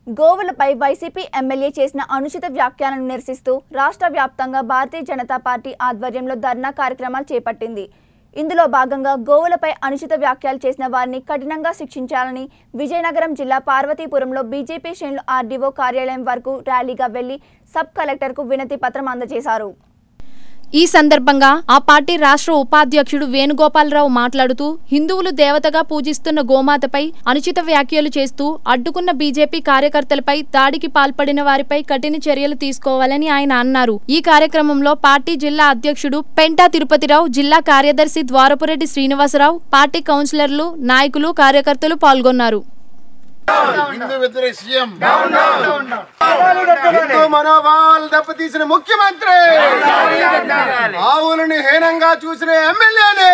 గోవులపై YCP MLA చేసిన అనుచిత వ్యాఖ్యలను నిరసిస్తూ రాష్ట్ర వ్యాప్తంగా భారతీయ జనతా పార్టీ ఆధ్వర్యంలో ధర్నా కార్యక్రమాలు చేపట్టింది ఇందులో భాగంగా గోవులపై అనుచిత వ్యాఖ్యలు చేసిన వారిని కఠినంగా శిక్షించాలని విజయనగరం జిల్లా పార్వతీపురంలో బీజేపీ శ్రేణులు ఆర్డీఓ కార్యాలయం వరకు ర్యాలీగా వెళ్లి సబ్ కలెక్టర్కు వినతి పత్రం అందజేశారు ఈ సందర్భంగా ఆ పార్టీ రాష్ట్ర ఉపాధ్యక్షుడు వేణుగోపాలరావు మాట్లాడుతూ హిందువులు దేవతగా పూజిస్తున్న గోమాతపై అనుచిత వ్యాఖ్యలు చేస్తూ అడ్డుకున్న బీజేపీ కార్యకర్తలపై దాడికి పాల్పడిన వారిపై కఠిన చర్యలు తీసుకోవాలని ఆయన అన్నారు ఈ కార్యక్రమంలో పార్టీ జిల్లా అధ్యక్షుడు పెంటా తిరుపతిరావు జిల్లా కార్యదర్శి ద్వారపురెడ్డి శ్రీనివాసరావు పార్టీ కౌన్సిలర్లు నాయకులు కార్యకర్తలు పాల్గొన్నారు హిందూ వ్యతిరేక సీఎం హిందూ మనోభావాలు దెబ్బతీసిన ముఖ్యమంత్రి ఆవులని హీనంగా చూసిన ఎమ్మెల్యేని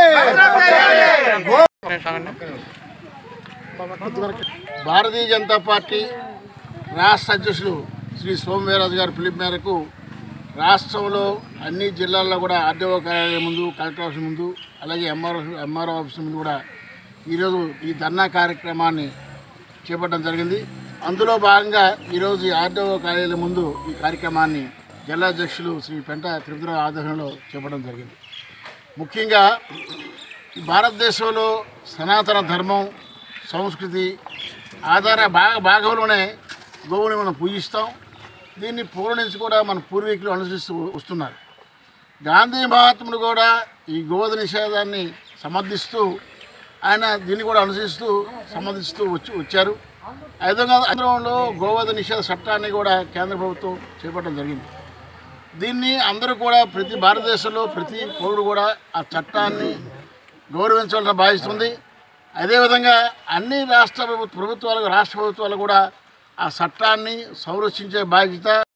భారతీయ జనతా పార్టీ రాష్ట్ర అధ్యక్షులు శ్రీ సోమవీరాజు గారి పిలుపు మేరకు రాష్ట్రంలో అన్ని జిల్లాల్లో కూడా ఆర్డీఓ కార్యాలయం ముందు కలెక్టర్ ఆఫీస్ ముందు అలాగే ఎంఆర్ఓ ఎంఆర్ఓ ఆఫీస్ ముందు కూడా ఈరోజు ఈ ధర్నా కార్యక్రమాన్ని చేపట్టడం జరిగింది అందులో భాగంగా ఈరోజు ఈ ఆర్డీఓ కార్యాలయం ముందు ఈ కార్యక్రమాన్ని జిల్లా అధ్యక్షులు శ్రీ పెంట త్రిపురరావు ఆధ్వర్యంలో చేపట్టడం జరిగింది ముఖ్యంగా ఈ భారతదేశంలో సనాతన ధర్మం సంస్కృతి ఆధార భాగ భాగంలోనే గోవుని మనం పూజిస్తాం దీన్ని పూర్వం నుంచి కూడా మన పూర్వీకులు అనుసరిస్తూ వస్తున్నారు గాంధీ మహాత్ముడు కూడా ఈ గోవధ నిషేధాన్ని సమర్థిస్తూ ఆయన దీన్ని కూడా అనుసరిస్తూ సమర్థిస్తూ వచ్చి వచ్చారు ఆ విధంగా ఆంధ్రంలో గోవధ నిషేధ చట్టాన్ని కూడా కేంద్ర ప్రభుత్వం చేపట్టడం జరిగింది దీన్ని అందరూ కూడా ప్రతి భారతదేశంలో ప్రతి పౌరుడు కూడా ఆ చట్టాన్ని గౌరవించాల్సిన బాధ్యత ఉంది అదేవిధంగా అన్ని రాష్ట్ర ప్రభుత్వ ప్రభుత్వాలకు రాష్ట్ర ప్రభుత్వాలు కూడా ఆ చట్టాన్ని సంరక్షించే బాధ్యత